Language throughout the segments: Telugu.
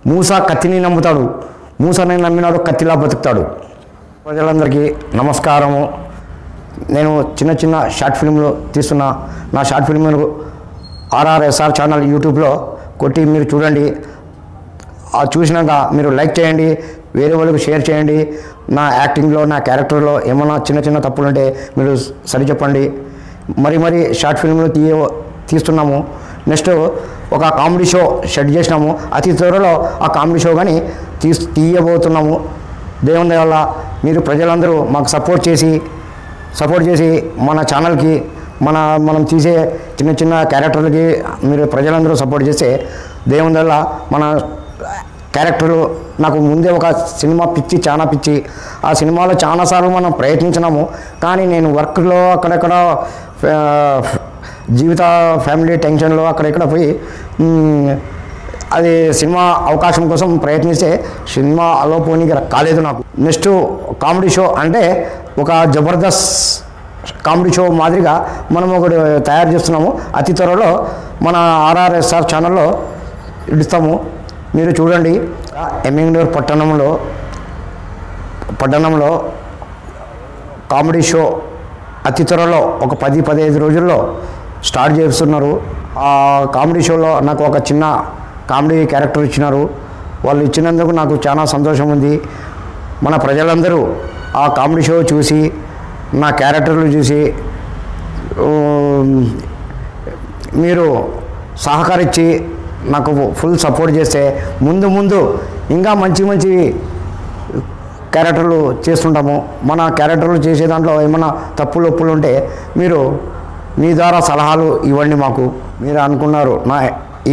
మూస కత్తిని నమ్ముతాడు మూసని నమ్మినాడు కత్తిలా బతుకుతాడు ప్రజలందరికీ నమస్కారము నేను చిన్న చిన్న షార్ట్ ఫిల్మ్లు తీస్తున్న నా షార్ట్ ఫిల్మ్లు ఆర్ఆర్ఎస్ఆర్ ఛానల్ యూట్యూబ్లో కొట్టి మీరు చూడండి ఆ చూసినాక మీరు లైక్ చేయండి వేరే వాళ్ళకి షేర్ చేయండి నా యాక్టింగ్లో నా క్యారెక్టర్లో ఏమైనా చిన్న చిన్న తప్పులు ఉంటే మీరు సరి చెప్పండి మరి మరి షార్ట్ ఫిల్మ్లు తీయ తీస్తున్నాము నెక్స్ట్ ఒక కామెడీ షో షెడ్ చేసినాము అతి త్వరలో ఆ కామెడీ షో కానీ తీ తీయబోతున్నాము దేవుని దయ వల్ల మీరు ప్రజలందరూ మాకు సపోర్ట్ చేసి సపోర్ట్ చేసి మన ఛానల్కి మన మనం తీసే చిన్న చిన్న క్యారెక్టర్లకి మీరు ప్రజలందరూ సపోర్ట్ చేస్తే దేవుని వల్ల మన క్యారెక్టర్లు నాకు ముందే ఒక సినిమా పిచ్చి చాలా పిచ్చి ఆ సినిమాలో చాలాసార్లు మనం ప్రయత్నించినాము కానీ నేను వర్క్లో అక్కడెక్కడ ఆ, జీవిత ఫ్యామిలీ టెన్షన్లో అక్కడెక్కడ పోయి మ్, అది సినిమా అవకాశం కోసం ప్రయత్నిస్తే సినిమా అలోపోనికి కాలేదు నాకు నెక్స్ట్ కామెడీ షో అంటే ఒక జబర్దస్త్ కామెడీ షో మాదిరిగా మనం ఒకటి తయారు చేస్తున్నాము అతి త్వరలో మన ఆర్ఆర్ఎస్ఆర్ ఛానల్లో ఇస్తాము మీరు చూడండి ఎమ్మింగనూరు పట్టణంలో పట్టణంలో కామెడీ షో అతి త్వరలో ఒక పది పదిహేను రోజుల్లో స్టార్ట్ చేస్తున్నారు ఆ కామెడీ షోలో నాకు ఒక చిన్న కామెడీ క్యారెక్టర్ ఇచ్చినారు వాళ్ళు ఇచ్చినందుకు నాకు చాలా సంతోషం ఉంది మన ప్రజలందరూ ఆ కామెడీ షో చూసి నా క్యారెక్టర్లు చూసి ఉమ్, మీరు సహకరించి నాకు ఫుల్ సపోర్ట్ చేస్తే ముందు ముందు ఇంకా మంచి మంచి క్యారెక్టర్లు చేస్తుంటాము మన క్యారెక్టర్లు చేసే దాంట్లో ఏమైనా తప్పులు ఒప్పులు ఉంటే మీరు మీ ద్వారా సలహాలు ఇవ్వండి మాకు మీరు అనుకున్నారు నా ఈ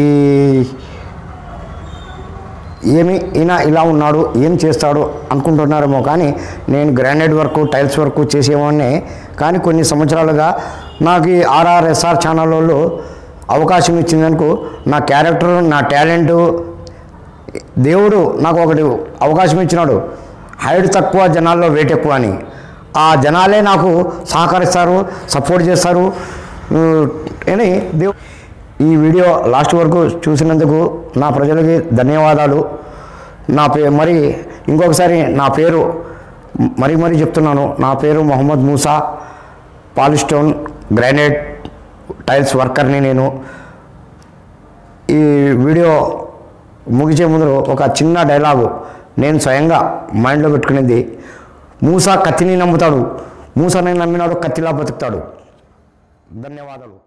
ఏమి ఈయన ఇలా ఉన్నాడు ఏం చేస్తాడు అనుకుంటున్నారేమో కానీ నేను గ్రానైట్ వర్క్ టైల్స్ వర్క్ చేసేవాడిని కానీ కొన్ని సంవత్సరాలుగా నాకు ఈ ఆర్ఆర్ఎస్ఆర్ ఛానల్ వాళ్ళు అవకాశం ఇచ్చినందుకు నా క్యారెక్టర్ నా టాలెంటు దేవుడు నాకు ఒకటి అవకాశం ఇచ్చినాడు హైట్ తక్కువ జనాల్లో వెయిట్ ఎక్కువ అని ఆ జనాలే నాకు సహకరిస్తారు సపోర్ట్ చేస్తారు ఉ, అని దేవు ఈ వీడియో లాస్ట్ వరకు చూసినందుకు నా ప్రజలకి ధన్యవాదాలు నా పే మరి ఇంకొకసారి నా పేరు మరీ మరీ చెప్తున్నాను నా పేరు మొహమ్మద్ మూసా పాలిస్టోన్ గ్రానైట్ టైల్స్ వర్కర్ని నేను ఈ వీడియో ముగిసే ముందు ఒక చిన్న డైలాగు నేను స్వయంగా మైండ్లో పెట్టుకునేది మూసా కత్తిని నమ్ముతాడు మూసాని నమ్మినాడు కత్తిలా బతుకుతాడు ధన్యవాదాలు